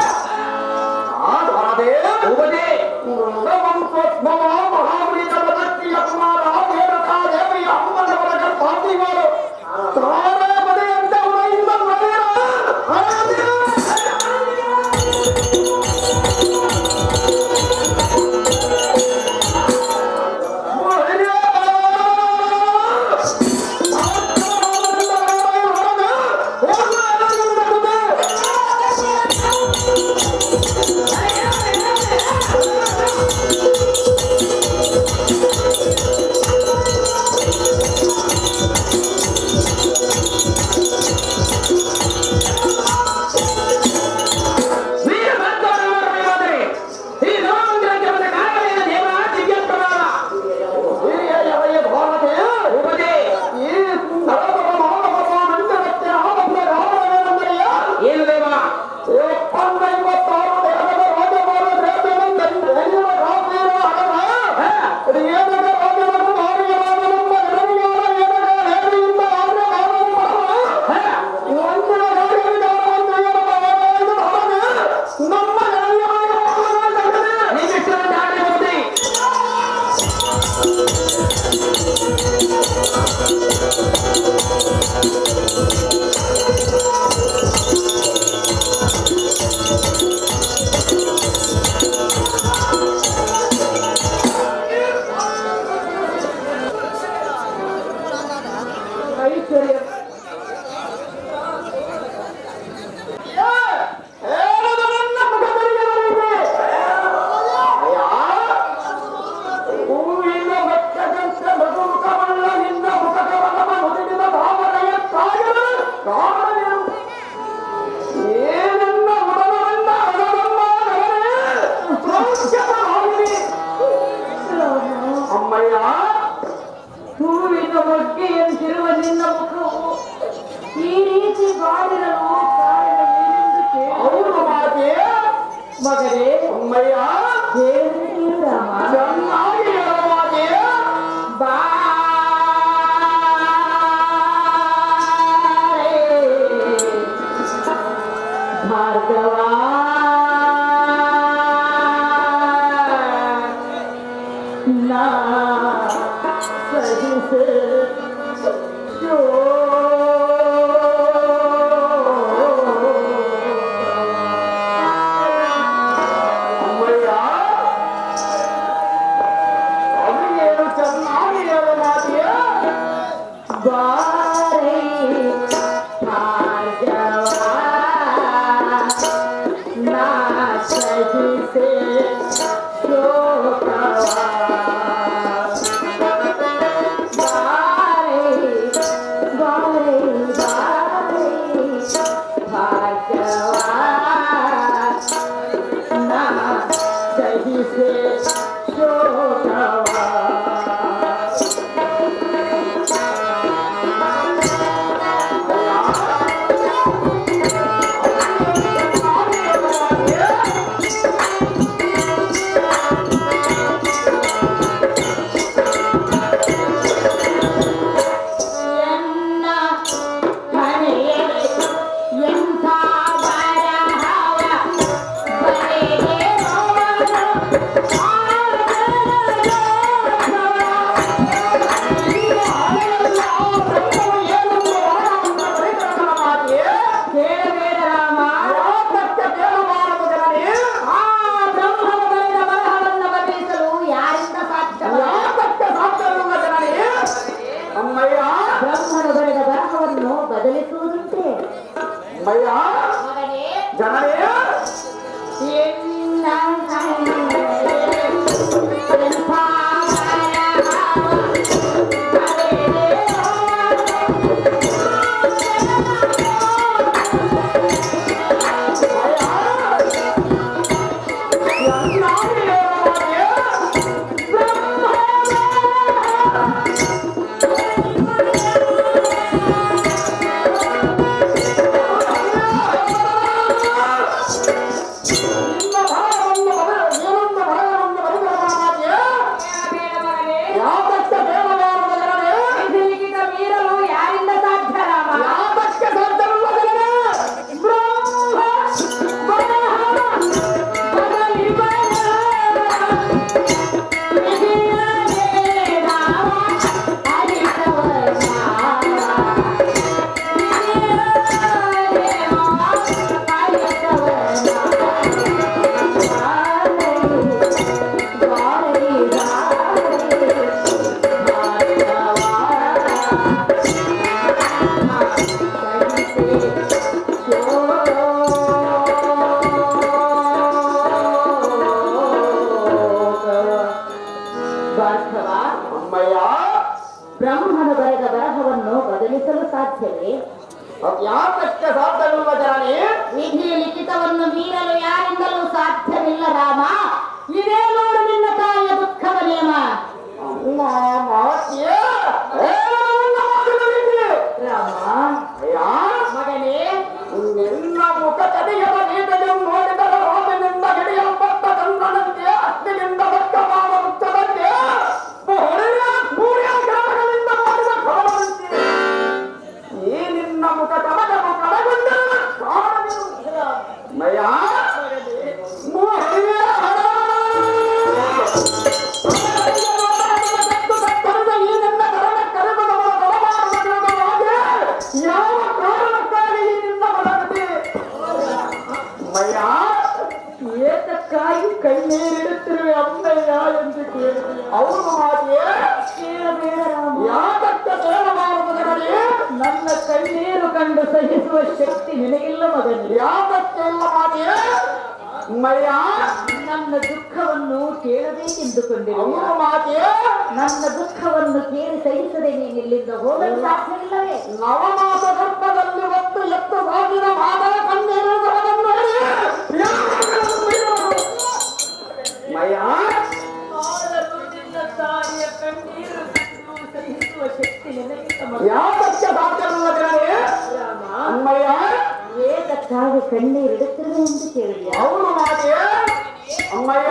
ಏನು ದೇವ ನೀವೆಷ್ಟು ದಾಳಿ ಹೋದ್ರಿ ಐಶ್ವರ್ಯ ಅಮ್ಮಯ್ಯ ಹೂವಿನ ಬಗ್ಗೆ ಎಂತಿರುವ ನಿನ್ನ ಮುಖವು ಈ ರೀತಿ ಬಾಡಿರಲು ಕಾರಣವೇನೆಂದು ಕೇಳಿ ಅವರು ಮಾತೆ ಮಗನೇ ಅಮ್ಮಯ್ಯ ಹೇಳಿ ರಾಮ ಚೆನ್ನಾಗಿ ಹೇಳು ಮಾತೆ ಭಾರ್ಗವ ನಾ ಸಹಿಸು ಅಮ್ಮಯ್ಯ ಅವರಿಗೇನು ಚೆನ್ನಾಗಿ ಹೇಳು ಮಾತೆಯ ಬಾರೆ ಭಾರ್ಗವ ನಾ ಸಹಿಸೆ ಶೋಕವ ಬಾರೆ ಬಾರೆ ಬಾರೆ ಭಾರ್ಗವ ನಾ ಸಹಿಸೆ ಶೋಕವ ಎನ್ನ ಮನೆಯಲ್ಲಿ ಎಂಥ ಬರಹವ ಬರೆದಿರುವನು ಕೇಳಬೇಡ ರಾಮ ಆ ಬ್ರಹ್ಮನು ಬರೆದ ಬರಹವನ್ನು ಬದಲಿಸಲು ಯಾರಿಂದ ಸಾಧ್ಯವಲ್ಲ ಅಮ್ಮಯ್ಯ ಬ್ರಹ್ಮನು ಬರೆದ ಬರಹವನ್ನು ಬದಲಿಸುವುದುಂಟೆ ಅಮ್ಮಯ್ಯ ಮಗನೇ ಜನರೇ ಎನ್ನ ಕಣ್ಣಲ್ಲಿ ಎಂಥ ಬರಹವ ಬರೆದಿರುವನು. ಬೇಡ ಮಗನೇ. ಲಿಖಿತ ಮೀರಲು ಯಾರಿಂದ ಸಾಧ್ಯ ರಾಮ ಬ್ರಹ್ಮ ಬರಹವ ಏತಕ್ಕಾಗಿ ಕಣ್ಣೀರಿಡುತ್ತಿರುವೆ ಅಮ್ಮಯ್ಯ ಎಂದು ಕೇಳಿದೆ ಅವನು ಮಾತೆಯೇ ಕೇಳಬೇಡ ರಾಮ ಯಾಕಕ್ಕೆ ಕೇಳಬಾರದು ಜನರೇ ನನ್ನ ಕಣ್ಣೀರು ಕಂಡು ಸಹಿಸುವ ಶಕ್ತಿ ನಿನಗಿಲ್ಲ ಮಗನೇ ಯಾಕಕ್ಕೆಲ್ಲ ಮಾತೆಯೇ ಅಮ್ಮಯ್ಯ ನನ್ನ ದುಃಖವನ್ನು ಕೇಳಬೇಕೆಂದುಕೊಂಡಿರುವ ಅವನು ಮಾತೆಯೇ ನನ್ನ ದುಃಖವನ್ನು ಕೇಳಿ ಸಹಿಸದೆ ನೀನು ಇಲ್ಲಿಂದ ಹೋಗಲು ಸಾಧ್ಯವಿಲ್ಲವೇ ನವಮಾಸ ಗರ್ಭದಲ್ಲಿ ಹೊತ್ತು ಎತ್ತು ಸಾಗಿದ ಮಾದರ ಕಣ್ಣೀರು ಸರವನ್ನು ಹೇಳಿ ಮಯ್ಯ ಆದರೂ ನಿನ್ನ ತಾಯಿಯ ಕಣ್ಣೀರು ಕಂಡು ಸಹಿಸುವ ಶಕ್ತಿ ನಿನಗಿಲ್ಲ ಮಗನೇ. ಯಾಕಕ್ಕೆ ಸಾಧ್ಯವಿಲ್ಲ ಜನರೇ ರಾಮ ಅಮ್ಮಯ್ಯ ಏತಕ್ಕಾಗಿ ಕಣ್ಣೀರಿಡುತ್ತಿರುವೆ ಎಂದು ಕೇಳಿದ ಅವನು ಮಾತೆಯೇ ಅಮ್ಮಯ್ಯ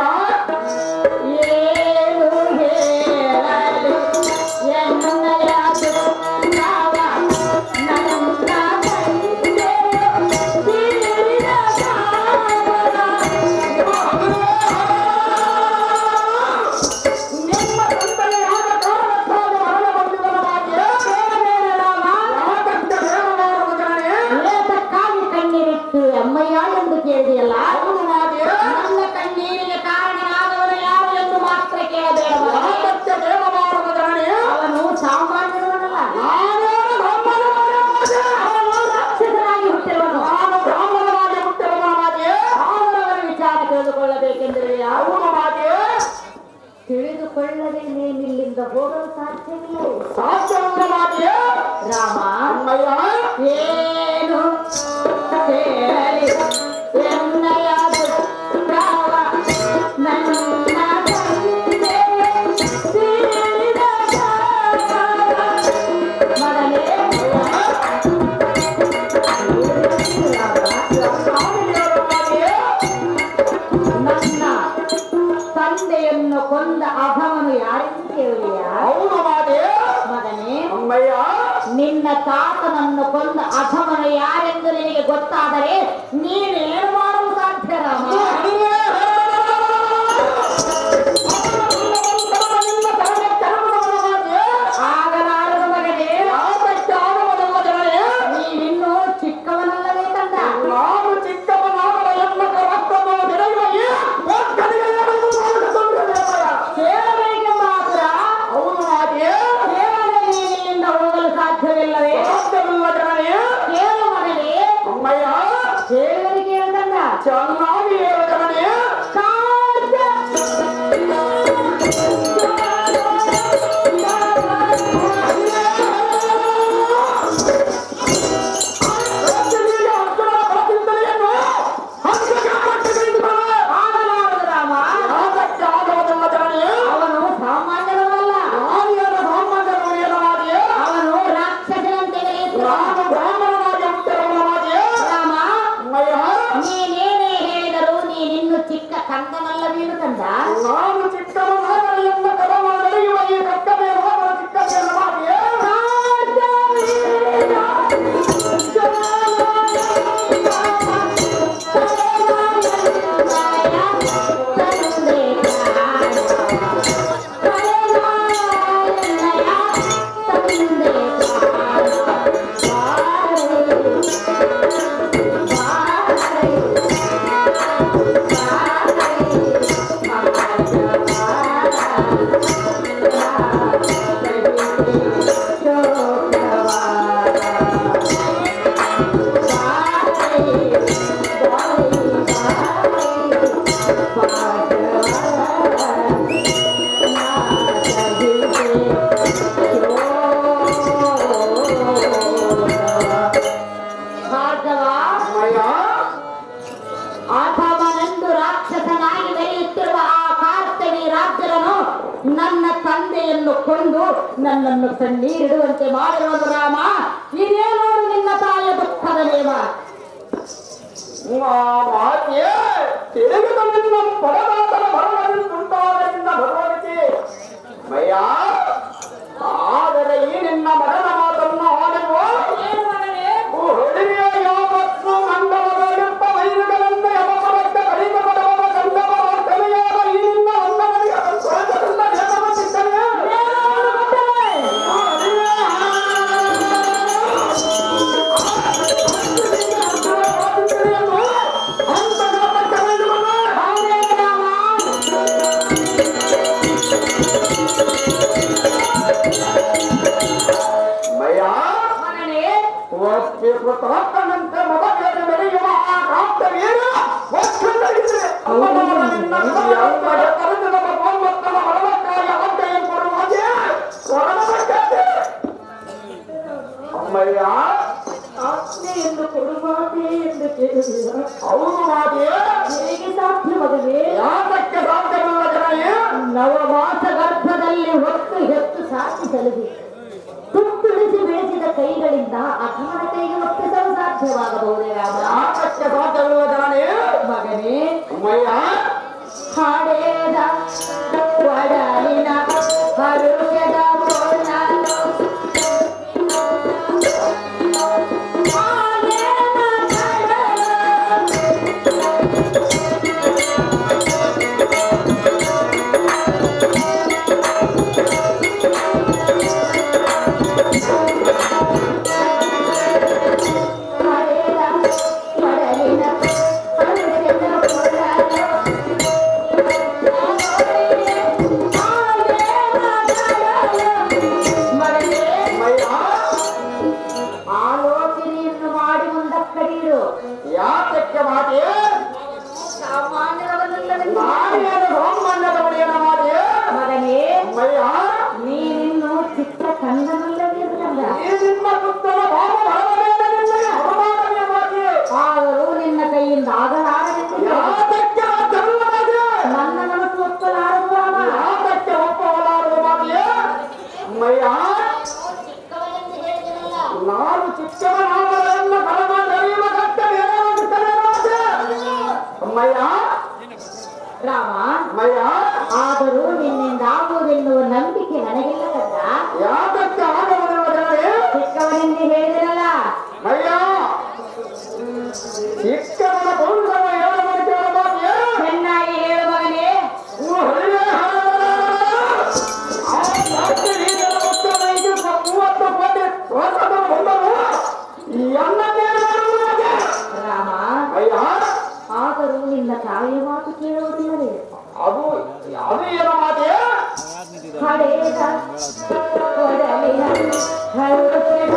ಏನು ಹೇಳಲಿ ಎನ್ನಯ ದುಃಖವ ನನ್ನ ಕೈಗೆ ತೀರಿದ ಕಾವಲ. ನಿಮ್ಮ ತಂದೆಯಾದ ಕಾರಣಕ್ಕಾಗಿ ಮರಣ ಬಂದಿದ್ದನ ಮಾತೆಯೇ ಕೇಳಬೇಡ ರಾಮ. ಯಾಕಕ್ಕೆ ಹೇಳಬಾರದು ಜನರೇ ಏತಕ್ಕಾಗಿ ಕಣ್ಣೀರಿಟ್ಟು ಅಮ್ಮಯ್ಯ ಎಂದು ಕೇಳಿದೆಯಲ್ಲ ಅವನು ಮಾತೆಯೇ ನನ್ನ ಕಣ್ಣೀರಿಗೆ ಕಾರಣನಾದವನು ಯಾರು ಎಂದು ಮಾತ್ರ ಕೇಳಬೇಡ ಮಗನೇ. ಯಾಕಕ್ಕೆ ಕೇಳಬಾರದು ಜನರೇ ಅವನು ಸಾಮಾನ್ಯನಲ್ಲ ನಾನೇನು ಬ್ರಾಹ್ಮಣನಾಗಿ ಮಾತೆ? ಅವನು ರಾಕ್ಷಸನಾಗಿ ಹುಟ್ಟಿರುವನು ನಾನು ಬ್ರಾಹ್ಮಣನಾಗಿ ಹುಟ್ಟಿರುವ ಮಾತೆಯೇ ಅವನವರ ವಿಚಾರ ತಿಳಿದುಕೊಳ್ಳಬೇಕೆಂದರೆ ಅವನು ಮಾತೆಯೇ ತಿಳಿದುಕೊಳ್ಳದೆ ನೀನಿಲ್ಲಿಂದ ಹೋಗಲು ಸಾಧ್ಯವಿಲ್ಲ ಸಾಧ್ಯವಿಲ್ಲ ಮಾತೆಯೇ ರಾಮ ಅಮ್ಮಯ್ಯ ಏನು ಹೇಳಲಿ ಎನ್ನಯ ದುಃಖವ ನನ್ನ ತಂದೆ ತೀರಿದ ಕಾಲ. ಮಗನೇ ನನ್ನ ತಂದೆಯನ್ನು ಕೊಂದ ಅಭವನು ಯಾರೆಂದು ಕೇಳಿಯ ಅವನು ಮಾತೆಯೇ ಮಗನೇ ಅಮ್ಮಯ್ಯ ನಿನ್ನ ತಾತನನ್ನು ಕೊಂದ ಅಧಮನು ಯಾರೆಂದು ನಿನಗೆ ಗೊತ್ತಾದರೆ ನೀನೇನು ಮಾಡಲು ಸಾಧ್ಯ ರಾಮ ಆಗಲಾರದು ಮಗನೇ ನೀನಿನ್ನೂ ಚಿಕ್ಕವನಲ್ಲವೇ ಕಂದ ನಾನು ಚಿಕ್ಕವನಾದ ಎನ್ನಕ ರಕ್ತವನ್ನು ಬೆಳೆಯುವಲ್ಲಿ ಕೇಳಬೇಕೆಂಬ ಆತುರ ಅವನು ಮಾತೆಯೇ ಕೇಳದೆ ನೀನಿಲ್ಲಿಂದ ಹೋಗಲು ಸಾಧ್ಯವಿಲ್ಲವೇ ಸಾಧ್ಯವಿಲ್ಲ ಜನರೇ ಕೇಳು ಮಗನೇ ಅಮ್ಮಯ್ಯ ಕೇಳಲಿ ಕೇಳ್ದಂಗ ಚೆನ್ನಾಗಿ ಹೇಳು ಜನರೇ ರಾಜ್ಯದಲ್ಲಿ ಅರ್ಜುನನ ಬಲದಿಂದಲೇನು ಹಂಸಕ್ಕೆ ಪಟ್ಟಗಳಿದ್ದಾವೆ. ಆಗಲಾರದು ರಾಮ ಯಾತಕ್ಕೆ ಆಗವುದಿಲ್ಲ ಜನರೇ ಅವನು ಸಾಮಾನ್ಯನಲ್ಲ ನಾನೇನು ಸಾಮಾನ್ಯರವನೇನು ಮಾತೆಯೇ ಅವನು ರಾಕ್ಷಸನಂತೆ ನಡೆಯುತ್ತಿರುವ ನಾನು ಬ್ರಾಹ್ಮಣನಾಗಿ ಹುಟ್ಟಿರುವ ಮಾತೆಯೇ ರಾಮ ಅಮ್ಮಯ್ಯ ನೀನೇನೇ ಹೇಳಿದರೂ ನೀನಿನ್ನು ಚಿಕ್ಕ ಕಂದನಲ್ಲವೇನು ಕಂದ ನಾನು ಚಿಕ್ಕವನಾದ ಎನ್ನ ಕದವ ನಡೆಯುವ ಈ ಕಕ್ಕನೆ ಹೋಗಲು ಚಿಕ್ಕದೇನು ಮಾತೆಯೇ ಭಾರ್ಗವ ಅಮ್ಮಯ್ಯ ಆಥಮನೆಂದು ರಾಕ್ಷಸನಾಗಿ ನಡೆಯುತ್ತಿರುವ ಆ ಕಾರ್ತವಿ ರಾಜ್ಯರನು ನನ್ನ ತಂದೆಯನ್ನು ಕೊಂದು ನನ್ನನ್ನು ಕಣ್ಣೀರಿಡುವಂತೆ ಮಾಡಿರುವುದು ರಾಮ ಇದೇನೋ ನಿನ್ನ ತಾಯಿಯ ದುಃಖದ ನೇಮ ಆ ಮಾತೆಯೇ ತಿಳಿದು ನಿನ್ನ ಪರದಾತನ ಭರವಸೆಯುಂಟಾದರಿಂದ ಭಗವತಿ ಮಯ್ಯ ಆದರೆ ಈ ನಿನ್ನ ಮಗನ ಮಾತನ್ನು ಆಡಿರುವ ಹೊಡಿಯ ಯಾವತ್ತು ಮಂಡಲದಲ್ಲಿರುವ ವೈರುಗಳಂತೆ ಯಮಪರಕ್ಕೆ ಕಡಿದ ಪದವದ ಗಂಧವ ವಾರ್ತನೆಯಾದ ಈ ನಿನ್ನ ಮಂಡಲನಿಗೆ ಸಂತೋಷದಿಂದ ಜಗಮತ್ತಿದ್ದನೆ. ಆ ಹೊಡಿಯ ಅಂತಗ ವೃತ್ತವರ್ತನಂತೆ ಮೊದಲಿಗೆ ನಡೆಯುವ ಆ ಕಾಂತವೀರ ಒಕ್ಕಂದರಿದ್ರೆ ಅಮ್ಮನವರನ್ನ ಅಮ್ಮನ ಕರೆದು ನಮ್ಮ ಗೋಮತ್ತನ ಮರವಕ್ಕಾಗಿ ಅವಜ್ಞೆಯನ್ನು ಕೊಡುವಾಗೆ ಕೊಡಬೇಕಾದೆ ಅಮ್ಮಯ್ಯ ಆಜ್ಞೆಯನ್ನು ಕೊಡುವಾಗೆ ಎಂದು ಕೇಳಿದ ಹೌದು ಮಾತೆ ಹೇಗೆ ಸಾಧ್ಯ ಮಗನೇ ಯಾತಕ್ಕೆ ಸಾಧ್ಯವಿಲ್ಲ ಜನಯೇ ನವಮಾಸ ಗರ್ಭದಲ್ಲಿ ಹೊತ್ತು ಹೆತ್ತು ಸಾಕಿ ಸಲಹಿ ತುತ್ತುಳಿಸಿ ಬೆಳೆಸಿದ ಕೈಗಳಿಂದ ಅಕಾಲ ಕೈಗೆ ಒಪ್ಪಿಸಲು ಸಾಧ್ಯವಾಗಬಹುದೇ ರಾಮ ಯಾತಕ್ಕೆ ಸಾಧ್ಯವಿಲ್ಲ ಜನಯೇ ಮಗನೇ ಅಮ್ಮಯ್ಯ ಹಾಡೇದ ಒಡಲಿನ ಹರುಷದ ಮೊಳಲು. ಹಾಡೇದ ಕಡಲ ಹರೇದ ಒಡಲಿನ ಹರುಷದ ಮೊಳಲು. ಮಗನೇ ಅಮ್ಮಯ್ಯ ಆಲೋಚನೆಯನ್ನು ಮಾಡಿ ಮುಂದಕ್ಕಡಿರು ಯಾತಕ್ಕೆ ಮಾತೆ ಸಾಮಾನ್ಯರವರಲ್ಲವೆಂದು ನಾನೇನು ಸಾಮಾನ್ಯದ ಒಡೆಯನ ಮಾತೆ ಮಗನೇ ಅಮ್ಮಯ್ಯ ನೀನಿನ್ನು ಚಿಕ್ಕ ಕಣ್ಣನಲ್ಲದಿರಲ್ಲ ಈ ನಿಮ್ಮ ಪುತ್ರನ ಭಾವ ಬರಬೇಡ ನಿನ್ನಗೆ ಅವಮಾನವೇ ಮಾತೆ ಆದರೂ ನಿನ್ನ ಕೈಯಿಂದ ಆಗಲಾರದೆಂದು ಯಾತಕ್ಕೆ ಸಾಧ್ಯವಿಲ್ಲ ಮಾತೆ ನನ್ನ ಮನಸ್ಸು ಒಪ್ಪಲಾರದು ರಾಮ ಯಾತಕ್ಕೆ ಒಪ್ಪಲಾರದು ಮಾತೆ ಅಮ್ಮಯ್ಯ ನಾನು ಚಿಕ್ಕವನಾದರನ್ನ ಕಳಮ ನಡೆಯುವ ಕರ್ತವ್ಯ ಏನಾಗುತ್ತದೆ ಮಾತೆ ಅಮ್ಮಯ್ಯ ರಾಮ ಅಮ್ಮಯ್ಯ ಆದರೂ ನಿನ್ನಿಂದ ಆಗುವುದೆನ್ನುವ ನಂಬಿಕೆ ನನಗಿಲ್ಲ ಕಂದ ಯಾತಕ್ಕೆ ಆಗಬಲ್ಲ ಜನರೇ ಚಿಕ್ಕವನೆಂದು ಹೇಳಿದಿರಲ್ಲ ಅಯ್ಯ ಚಿಕ್ಕವನ ಪೌಂಡವ ಹೇಳಬೇಕು ಕೇಳ ಮಾತೆ ಚೆನ್ನಾಗಿ ಹೇಳು ಮಗನೇ ರಾಮ ಆದರೂ ನಿನ್ನ ತಾಯಿಯ ಮಾತು ಕೇಳುವುದಿಲ್ಲವೇ ಅದು ಅದು ಏನೋ ಮಾತೆ ಹಡೆದ ಕೊಡಲಿನ ಹರುಷದ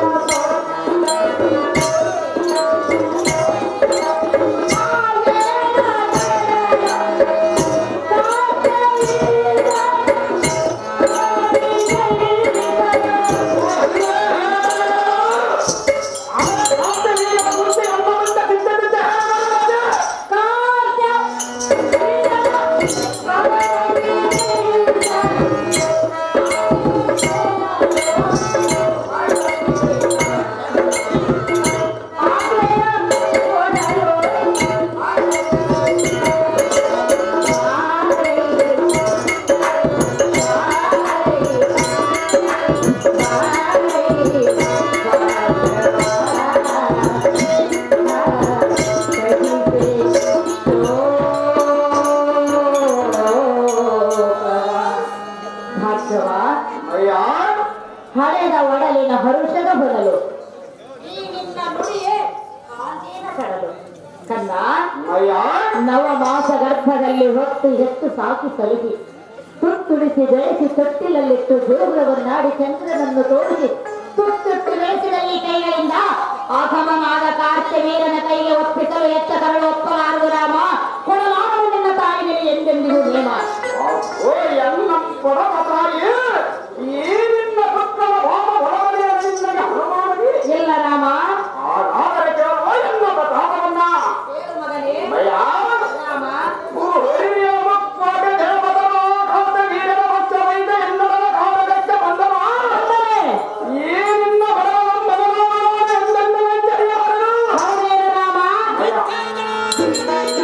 ಭಾಗ್ಯವ ಅಯ್ಯ ಹಳೆದ ಒಡಲಿನ ಹರುಷದ ಹೊರಲು ಈ ನಿನ್ನ ನುಡಿಯೇ ಕಾಂತಿನ ಕಡಲು ಕಂದ ಅಯ್ಯ ನವ ಮಾಸ ಗರ್ಭದಲ್ಲಿ ಹೊತ್ತು ಎತ್ತು ಸಾಕಿ ಸಲುಹಿ ತುತ್ತುಳಿಸಿ ಬೆಳೆಸಿ ತೊಟ್ಟಿಲಲ್ಲಿಟ್ಟು ಜೋಗುರವನ್ನಾಡಿ ಚಂದ್ರನನ್ನು ತೋರಿಸಿ ತುತ್ತುಟ್ಟು ಬೆಳೆಸಿದ ಈ ಕೈಗಳಿಂದ ಅಸಮನಾದ ಕಾರ್ತ್ಯವೀರನ ಕೈಗೆ ಒಪ್ಪಿಸಲು ಎತ್ತ ಕರಳು ಒಪ್ಪಲಾರದು ರಾಮ ಕೊಡಲಾರದು ನಿನ್ನ ತಾಯಿಗೆ ಎಂದೆಂದಿಗೂ ನೇಮ ಓ ಎಲ್ಲ ಪರಮ ತಾಯಿ ಈ ನಿನ್ನ ಪುತ್ರನ ಭಾವ ಬರವಣಿಗೆ ನಿನ್ನಗೆ ಅನುಮಾನವೇ ಇಲ್ಲ ರಾಮ ಹಾಗಾದರೆ ಕೇಳುವ ಎಲ್ಲ ತಾಪವನ್ನ ಮಗನೇ ಅಯ್ಯ ರಾಮ ಹಿರಿಯ ಮಕ್ಕಳ ದೇವತನ ಕಾದ ವೀರನ ಪಕ್ಷ ವೈದ್ಯ ಎಲ್ಲರ ಕಾಲಕ್ಕೆ ಬಂದವ ಈ ನಿನ್ನ ಬರವ ಬದಲಾವಣೆ ಎಂದೆಂದು ವೆಂಕಟೇಶ್ವರನು. ಹೌದೇನು ರಾಮ ಅಯ್ಯ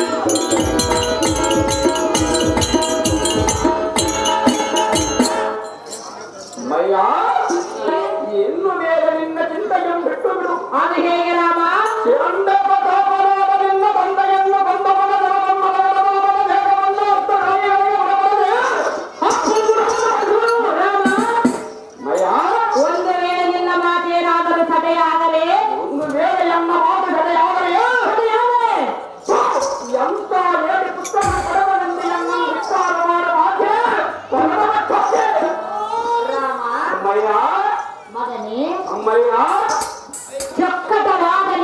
ಮಯ್ಯ ಇನ್ನು ಮೇಲೆ ನಿನ್ನ ಚಿಂತೆಯನ್ನು ಬಿಟ್ಟು ಬಿಡು ಅದು ಹೇಗೆ ರಾಮ ಚಿರಂಡ ಪ್ರತಾಪನಾದ ನಿನ್ನ ತಂದೆಯನ್ನು ಬಂದವನ ಜನನಮ್ಮನ ಜನನಮ್ಮನ ದೇಹವನ್ನು ಹತ್ತು ಕೈಗಳಿಗೆ ಒಳಪಡದೆ ಹತ್ತು ಗುಣಗಳನ್ನು ರಾಮ ಮಯ್ಯ ಒಂದು ವೇಳೆ ನಿನ್ನ ಮಾತೇನಾದರೂ ಸಭೆಯಾಗಲೇ ಒಂದು ವೇಳೆ ಎನ್ನ ಮಾತು ಸಭೆಯಾದರೆ ಸಭೆಯಾಗಲೇ ಎಂತ ಏಳಿ ಪುಸ್ತಕ ಪಡೆದನೆಂದು ಎನ್ನ ವಿಸ್ತಾರ ಮಾಡ ಮಾತೆ ಪರಮಕ್ಕೆ ರಾಮ ಅಮ್ಮಯ್ಯ ಮಗನೇ ಅಮ್ಮಯ್ಯ ಚೊಕ್ಕಟವಾದ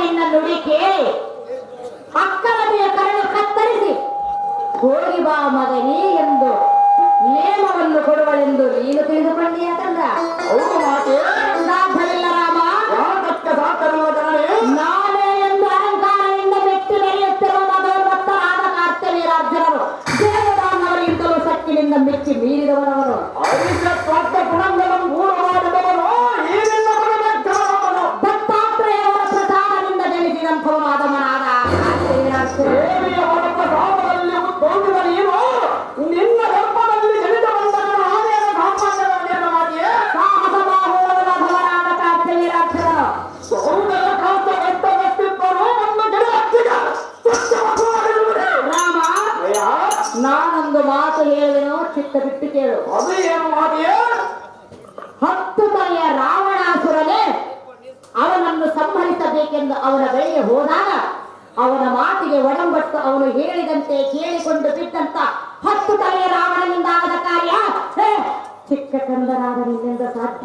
ಹೋಗಿ ಬಾ ಮಗನೇ ಎಂದು ನೇಮವನ್ನು ಕೊಡುವಳೆಂದು ನೀನು ತಿಳಿದುಕೊಂಡಿಯ ಕಂದ ಹೌದು ಮಾತೆ ಸಾಧ್ಯವಿಲ್ಲ ರಾಮ ಯಾತಕ್ಕೆ ಸಾಕರಿಲ್ಲ ಜನರೇ ನಾನೇ ಎಂದು ಅಹಂಕಾರದಿಂದ ಮೆಟ್ಟಿ ನಡೆಯುತ್ತಿರುವ ಮಧೋನ್ಮತ್ತರಾದ ಕಾರ್ತವೀರಾರ್ಜುನರು ದೇವದಾನವರಿಗಿಂತಲೂ ಸಕ್ಕಿನಿಂದ ಮೆಚ್ಚಿ ಮೀರಿದವನವನು ಅರಿಷ ಸ್ವಾರ್ಥ ಗುಣಗಳನ್ನು ಮೂರು ಮಾಡಿದವನು ಈ ನಿನ್ನ ಮಗನವನು ದತ್ತಾತ್ರೇಯವರ ಪ್ರಸಾದದಿಂದ ಜನಿಸಿದಂಥವನು ಆದಮನಾದ ಕಾರ್ತವೀರಾರ್ಜುನ ದೇವಿಯ ಹೊರತ ಸಾಮದಲ್ಲಿ ಉದ್ಭವಿಸಿದ ನೀನು ನಿನ್ನ ಗರ್ಭದಲ್ಲಿ ಜನಿತ ಬಂದಾಗ ನಾನೇನ ಸಾಮಾನ್ಯವೇನ ಮಾಡಿಯೇ ಸಾಹಸ ಬಾಹುಳದ ಮಧವನಾದ ಕಾರ್ತವೀರಾರ್ಜುನನು ಸೌಂದರ್ಯ ಕಾಂತ ಗಟ್ಟ ವ್ಯಕ್ತಿತ್ವನು ಒಂದು ಗಿಡ ಹಚ್ಚಿಗ ಸ್ವಚ್ಛವಾಗಿರುವುದೇ. ರಾಮ ಅಯ್ಯ, ನಾನೊಂದು ಮಾತು ಹೇಳಿದೆನೋ ಚಿತ್ತ ಬಿಟ್ಟು ಕೇಳು ಅದು ಏನು ಮಾಡಿಯೇ ಹತ್ತು ತಲೆಯ ರಾವಣಾಸುರನೇ ಅವನನ್ನು ಸಂಹರಿಸಬೇಕೆಂದು ಅವನ ಬಳಿಗೆ ಹೋದಾಗ ಅವನ ಮಾತಿಗೆ ಒಡಂಬಟ್ಟು ಅವನು ಹೇಳಿದಂತೆ ಕೇಳಿಕೊಂಡು ಬಿದ್ದಂತ ಹತ್ತು ತಲೆಯ ರಾವಣನಿಂದ ಆಗದ ಕಾರ್ಯ ಹೇ, ಚಿಕ್ಕ ಕಂದನಾದ ನಿನ್ನಿಂದ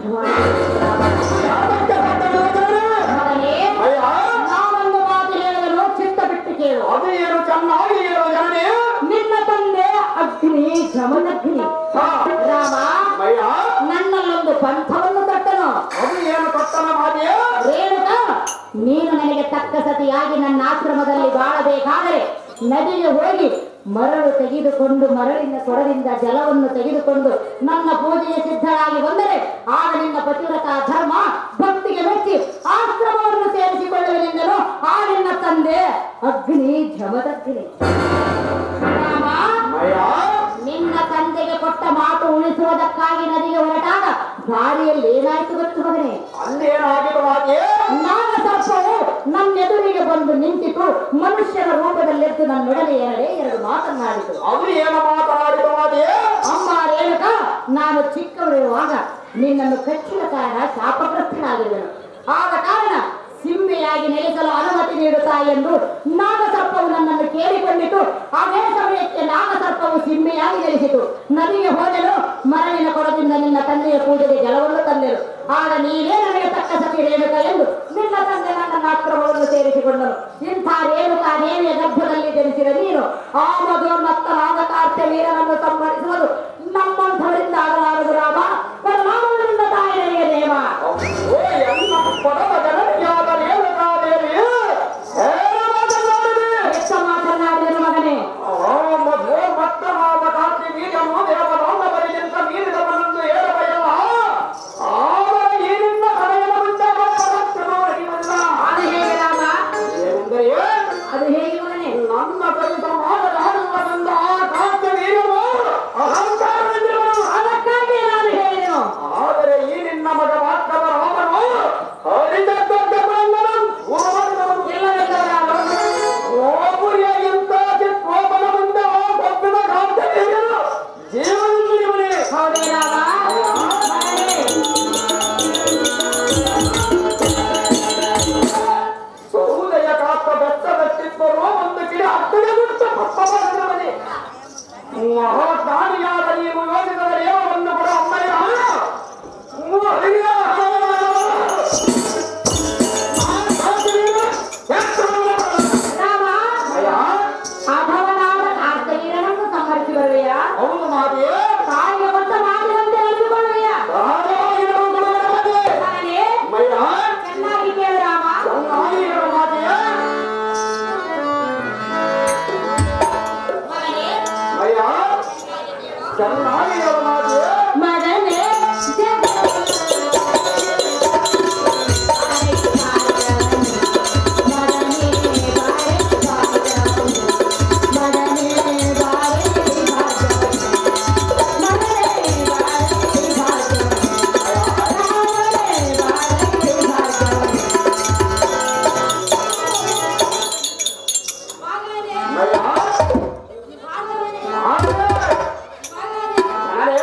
ಯಾತಕ್ಕೆ ಸಾಧ್ಯವಿಲ್ಲ ಜನರೇ? ಸಾಧ್ಯವಾಗೇ ಅಯ್ಯ, ನಾನೊಂದು ಮಾತು ಹೇಳಿದನು ಚಿತ್ತ ಬಿಟ್ಟು ಕೇಳು ಅದು ಏನು ಚೆನ್ನಾಗಿ ಹೇಳು ಜನರೇ ನಿನ್ನ ತಂದೆ ಅಗ್ನಿ ಜಮನಗ್ನಿ ಹಾ. ರಾಮ ಅಯ್ಯ, ನನ್ನಲ್ಲೊಂದು ಪಂಥವನ್ನು ಕಟ್ಟನು ಅದು ಏನು ಕಟ್ಟನ ಮಾಡಿಯೇ ರೇಣುಕ ನೀನು ನನಗೆ ತಕ್ಕ ಸತಿಯಾಗಿ ನನ್ನ ಆಶ್ರಮದಲ್ಲಿ ಬಾಳಬೇಕಾದರೆ ನದಿಗೆ ಹೋಗಿ ಮರಳು ತೆಗೆದುಕೊಂಡು ಮರಳಿನ ಕೊಡದಿಂದ ಜಲವನ್ನು ತೆಗೆದುಕೊಂಡು ನನ್ನ ಪೂಜೆಗೆ ಸಿದ್ಧರಾಗಿ ಬಂದರೆ ಆಗ ನಿನ್ನ ಪತಿವ್ರತ ಧರ್ಮ ಭಕ್ತಿಗೆ ಮೆಚ್ಚಿ ಆಶ್ರಮವನ್ನು ಸೇರಿಸಿಕೊಳ್ಳುವೆನೆಂದನು ಆ ನಿನ್ನ ತಂದೆ ಅಗ್ನಿ ಜಮದಗ್ನಿ ರಾಮ ಅಯ್ಯ, ನಿನ್ನ ತಂದೆಗೆ ಕೊಟ್ಟ ಮಾತು ಉಳಿಸುವುದಕ್ಕಾಗಿ ನದಿಗೆ ಹೊರಟಾಗ ದಾರಿಯಲ್ಲಿ ಏನಾಯ್ತು ಗೊತ್ತು ಮಗನೇ ಅಲ್ಲೇನಾಗಿತ್ತು ಮಾಡಿಯೇ ನಾಗ ಸರ್ಪವು ನನ್ನೆದುರಿಗೆ ಬಂದು ನಿಂತಿತು ಮನುಷ್ಯನ ರೂಪದಲ್ಲಿದ್ದು ನನ್ನೊಡನೆ ಎರಡೇ ಎರಡು ಮಾತನಾಡಿತು ಅದು ಏನು ಮಾತನಾಡಿತು ಮಾಡಿಯೇ ಅಮ್ಮ ರೇಣುಕ ನಾನು ಚಿಕ್ಕವರಿರುವಾಗ ನಿನ್ನನ್ನು ಕಚ್ಚಿದ ಕಾರಣ ಶಾಪಗ್ರಸ್ತನಾಗಿರುವೆನು ಆದ ಕಾರಣ ಸಿಂಹೆಯಾಗಿ ನೆಲೆಸಲು ಅನುಮತಿ ನೀಡುತ್ತಾ ಎಂದು ನಾಗಸರ್ಪವು ನನ್ನನ್ನು ಕೇಳಿಕೊಂಡಿತು ಅದೇ ಸಮಯಕ್ಕೆ ನಾಗಸರ್ಪವು ಸಿಂಹೆಯಾಗಿ ನೆಲೆಸಿತು ನದಿಗೆ ಹೋಗಲು ಮರಳಿನ ಕೊಡದಿಂದ ನಿನ್ನ ತಂದೆಯ ಪೂಜೆಗೆ ಜಲವನ್ನು ತಂದೆರು ಆಗ ನೀನೇ ನನಗೆ ತಕ್ಕ ಸತಿ ರೇಣುಕ ಎಂದು ನಿನ್ನ ತಂದೆ ನನ್ನ ಆಕ್ರಮವನ್ನು ಸೇರಿಸಿಕೊಂಡನು ಇಂಥ ರೇಣುಕ ದೇವಿಯ ಗರ್ಭದಲ್ಲಿ ಜನಿಸಿದ ನೀನು ಆ ಮಧುರ್ಮತ್ತನಾದ ಕಾರ್ತ್ಯವೀರನನ್ನು ಸಂಹರಿಸುವುದು ನಮ್ಮಂಥವರಿಂದ ಆಗಲಾರದು ರಾಮ ಪರಮಾತ್ಮನಿಂದ ತಾಯಿಯ ನೇಮ ಓ ಎನ್ನ ಪಡವ ಜನನಿಯಾದ ರೇಣುಕಾದೇವಿ ಹೇಳ ಮಾತನಾಡಿದೆ ಎಷ್ಟ ಮಾತನಾಡಿದನು ಮಗನೇ ಮಧ್ವ ಮತ್ತನಾದ ಕಾಂತಿ ಬೀಜನು ದೇವನೊಂದ ಬರಿಗಿಂತ ಮೀರಿದವನೆಂದು ಹೇಳಬಯಲ್ಲ ಆಗ ಈ ನಿನ್ನ ಕಡೆಯ ಮುಂದೆ ಭಕ್ತನೊಳಗಿರಲಿಲ್ಲ. ಅದು ಹೇಗೆ ರಾಮ ಏನೆಂದರೆ ಅದು ಹೇಗೆ ಮಗನೇ ನನ್ನ ಸಹಿತ ಮಾತನಾಡುವುದರಿಂದ ಆ ಕಾಂತಿ ವೀರನು ಅಹಂಕಾರದಿಂದಿರುವನು. ಅದಕ್ಕಾಗಿ ನಾನು ಹೇಳಿದೆನು ಆದರೆ ಈ ನಿನ್ನ ಮಗ ಮಾತ್ರವ ರಾಮನು ಹರಿದದ್ದೊಡ್ಡ ಬ್ರಹ್ಮನಂ ಗುರುವರ್ಗನಂ ಇಲ್ಲವೆಂದವರಾರು ಓಬುರಿಯಾಗಿಂತ ಚಿತ್ರೋಪನ ಮುಂದೆ ಆ ಕಬ್ಬಿಣ ಕಾಂತವೀರನು ಜೀವನದಲ್ಲಿ ಹೌದೇ ರಾಮ ಮಗನೇ ಸೌದಯ ಕಾಪ ಬೆತ್ತ ಬೆಟ್ಟಿದ್ದರು ಒಂದು ಕಿಡಿ ಹತ್ತಿರ ಬಿಟ್ಟು ಪಪ್ಪವರವನೇ ಮಹಾಜ್ಞಾನಿಯಾದ ನೀವು ಯೋಚಿಸಿದ ದೇವರನ್ನು ಕೂಡ ಅಮ್ಮಯ್ಯ ಅಯ್ಯ! ಆ ಕಾಂತವೀರ ಎತ್ತರವಾದ ರಾಮ ಅಯ್ಯ, ಅಧವನಾದ ಕಾರ್ತಿವೀರನನ್ನು ಸಂಹರಿಸಿ ಬರುವೆಯಾ ಹೌದು ಮಾತೆಯೇ ತಾಯಿಗೆ ಕೊಟ್ಟ ಮಾತಿನಂತೆ ನಡೆದುಕೊಳ್ಳುವೆಯಾ ರಾಜವಾಗಿರುವುದು ಮಾತೆ. ಮಗನೇ ಅಮ್ಮಯ್ಯ, ಚೆನ್ನಾಗಿ ಕೇಳು ರಾಮ ಚೆನ್ನಾಗಿರೋ ಮಾತೆಯೇ ಮಗನೇ ಅಯ್ಯ ಚೆನ್ನಾಗಿರೋ ಮಾತೆಯೇ ಮಗನೇ ಜಗ ಮಗನೇ ಬಾರೆ ಮಗನೇ ಬಾರೆ ಮಗನೇ ಅಯ್ಯ ಮಾತೆ. ನಾನೇ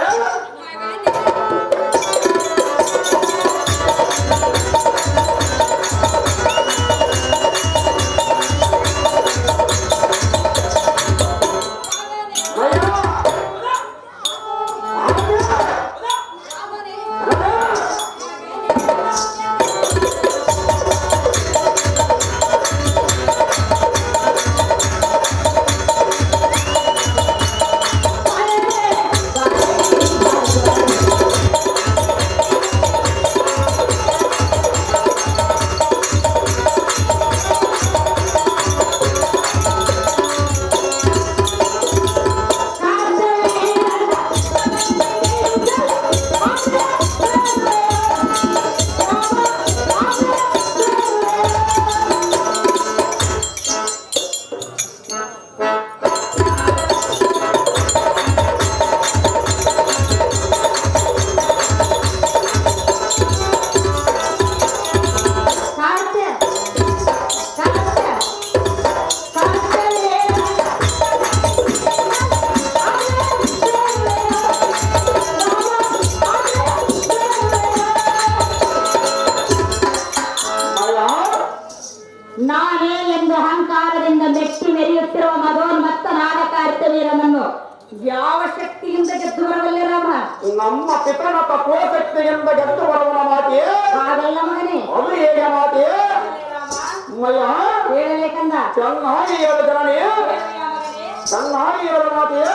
ವೀರನನ್ನು ಯಾವ ಶಕ್ತಿಯಿಂದ ಗೆದ್ದು ಬರಬಲ್ಲೆ ರಾಮ ನಮ್ಮ ಪಿತನ ತಪೋಶಕ್ತಿಯಿಂದ ಗೆದ್ದು ಬರುವನ ಮಾತೆಯೇ ಹಾಗಲ್ಲ ಮಗನೇ ಅದು ಹೇಗೆ ಮಾತೆಯೇ ಮಯ್ಯ ಹೇಳಲೇಕಂದ ಚೆನ್ನಾಗಿ ಹೇಳು ಜನನಿ ಚೆನ್ನಾಗಿ ಹೇಳು ಮಾತೆಯೇ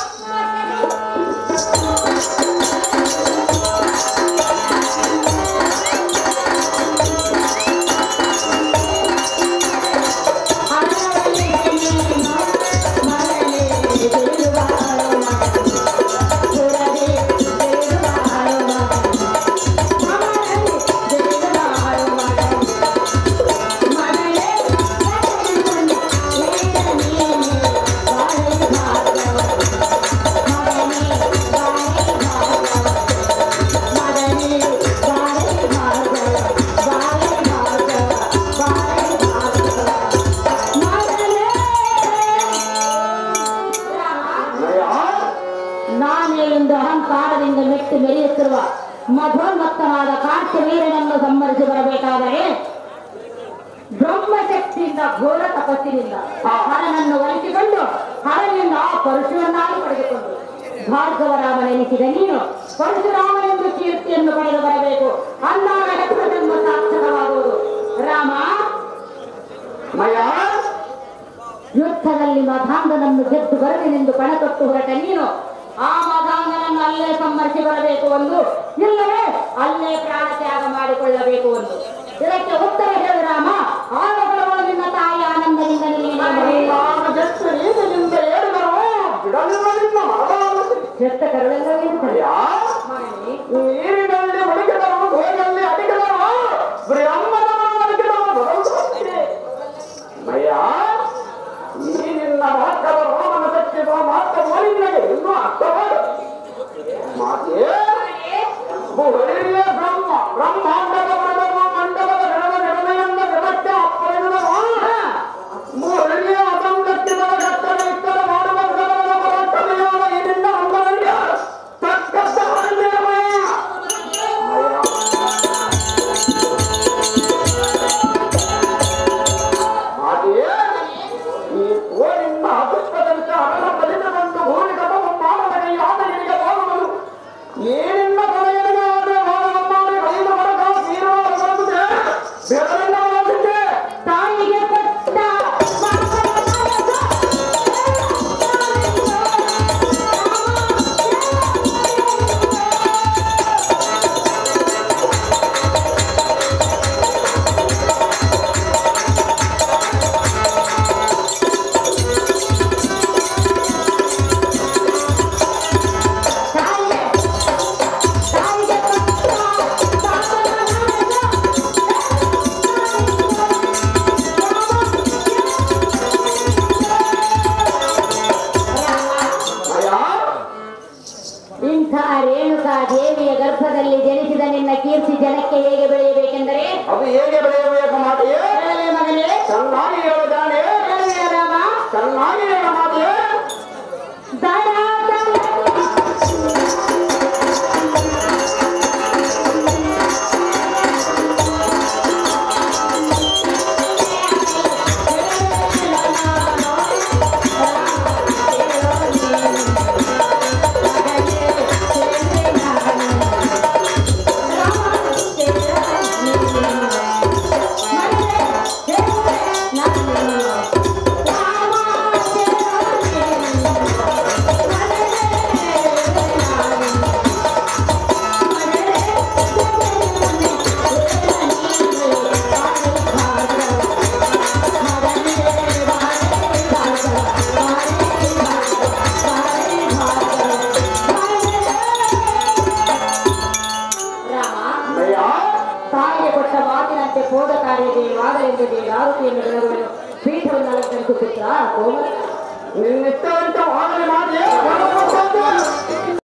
ಮಯ್ಯ ನಾನೇ ಎಂದು ಅಹಂಕಾರದಿಂದ ಮೆಟ್ಟಿ ಮೆರೆಯುತ್ತಿರುವ ಮಧೋನ್ಮತ್ತನಾದ ಕಾಂತವೀರನನ್ನು ಸಂಹರಿಸಿ ಬರಬೇಕಾದರೆ ಬ್ರಹ್ಮಶಕ್ತಿಯಿಂದ ಘೋರ ತಪಸ್ಸಿನಿಂದ ಆ ಹರನನ್ನು ಒಲಿಸಿಕೊಂಡು ಹರನಿಂದ ಆ ಪರಶುವನ್ನಾಗಿ ಪಡೆದುಕೊಂಡು ಭಾರ್ಗವರಾಮನೆನಿಸಿದ ನೀನು ಪರಶುರಾಮನೆಂದು ಕೀರ್ತಿಯನ್ನು ಪಡೆದು ಬರಬೇಕು ಅಂದಾಗ ಹೆಸರನ್ನು ಸಾರ್ಥಕವಾಗುವುದು ರಾಮ ಮಯ್ಯ ಯುದ್ಧದಲ್ಲಿ ಮಧಾಂಗನನ್ನು ಗೆದ್ದು ಬರಲಿನೆಂದು ಪಣ ತೊಟ್ಟು ಹೊರಟ ನೀನು ಆ ಮಧಾಂಗನನ್ನು ಅಲ್ಲೇ ಸಂಹರಿಸಿ ಬರಬೇಕು ಒಂದು ಇಲ್ಲವೇ ಅಲ್ಲೇ ಪ್ರಾಣ ತ್ಯಾಗ ಮಾಡಿಕೊಳ್ಳಬೇಕು ಒಂದು ಇದಕ್ಕೆ ಉತ್ತರ ಹೇಳು ರಾಮ ಆಗ ಬರುವ ನಿನ್ನ ತಾಯಿ ಆನಂದದಿಂದ ನೀನೇ ನಾನು ಜಸ್ಟ್ ನೀರಿನಿಂದ ಹೇಳಿದರು ಬಿಡಲಿಲ್ಲ ನಿನ್ನ ಮರಳಾಗುತ್ತದೆ ಹೆತ್ತ ಕರುಳೆಲ್ಲ ಹೇಳ್ತಾರೆ ಮಯ್ಯ ನೀರಿನಲ್ಲಿ ಮುಳುಗಿದವರು ಗೋಯಲ್ಲಿ ಅಡಿಗಿದವರು ಬ್ರಹ್ಮನವನ್ನು ಅಡಿಗಿದವರು ಬರುತ್ತದೆ ಮಯ್ಯ ಈ ನಿನ್ನ ಮಹತ್ವದ ರೋಮನ ಶಕ್ತಿಗಳ ಮಹತ್ವ ನಿನಗೆ ಇನ್ನೂ ಅರ್ಥವಾದ ಮಾತೇ ಒಳ್ಳೆಯ ಬ್ರಹ್ಮ ಬ್ರಹ್ಮಾಂಡದ ಬಡವ ಮಂಡಲದ ಗಣದ ಗಣನೆಯಿಂದ ಜಗಕ್ಕೆ ಅಪ್ಪಳಿದವ ಒಳ್ಳೆಯ ಅಸಂಗತ್ಯದ ಘಟ್ಟದ ಇತ್ತರ ಮಾಡುವ ಗಣದ ಪರಾಕ್ರಮೆಯಾದ ಈ ನಿನ್ನ ಅಂಗನಲ್ಲಿಯ ತಕ್ಕದ್ದ ಹಳ್ಳಿಯಮಯ್ಯ ಹಾಗೆಯೇ ಈ ಕೋರಿನ ಅದುಷ್ಟದಂತೆ ಹರಣ ಬಲಿತದಂತು ಭೂಮಿಗಮ ಮಾನವನಿಗೆ ಯಾದಗಿರಿಗೆ ಹೋಗುವುದು ಏನಿನ್ನ ಕೊನೆಯರಿಗೆ ಆದರೆ ಮಾನವಮ್ಮಾರಿ ಬೈದು ಮರಗ ತೀರ್ಮಾನ ಬರುತ್ತದೆ ಬೆದರಿನ ಹೋಗುತ್ತೆ ತಾಯಿಗೆ ಕೊಟ್ಟ ತಾಯಿಗೆ ತಾಯಿಗೆ ಅಯ್ಯ ಇಂಥ ರೇಣುಕಾ ದೇವಿಯ ಗರ್ಭದಲ್ಲಿ ಜನಿಸಿದ ನಿನ್ನ ಕೀರ್ತಿ ಜನಕ್ಕೆ ಹೇಗೆ ಬೆಳೆಯಬೇಕೆಂದರೆ ಅದು ಹೇಗೆ ಬೆಳೆಯಬೇಕು ಮಾತೆಯೇ ಹೇಳಲೇ ಮಗನೇ ಚೆನ್ನಾಗಿ ಹೇಳುತ್ತಾನೆ ಹೇಳಲೇ ರಾಮ ಚೆನ್ನಾಗಿ ಹೇಳ ಮಾತೆಯೇ ದಡ ದಡ ರಾಮ ಅಯ್ಯ ತಾಯಿಗೆ ಕೊಟ್ಟ ಮಾತಿನಂತೆ ಹೋದ ಕಾರ್ಯಕ್ಕೆ ವಾಗಲೆಂದಿದೆ ಆರುತಿಯನ್ನು ಬೆಳಗುವನು ಪೀಠವನ್ನು ಅಲಂಕರಿಸುತ್ತಿದ್ದ ಕೋಮಲ ನಿನ್ನಿಷ್ಟವಂತ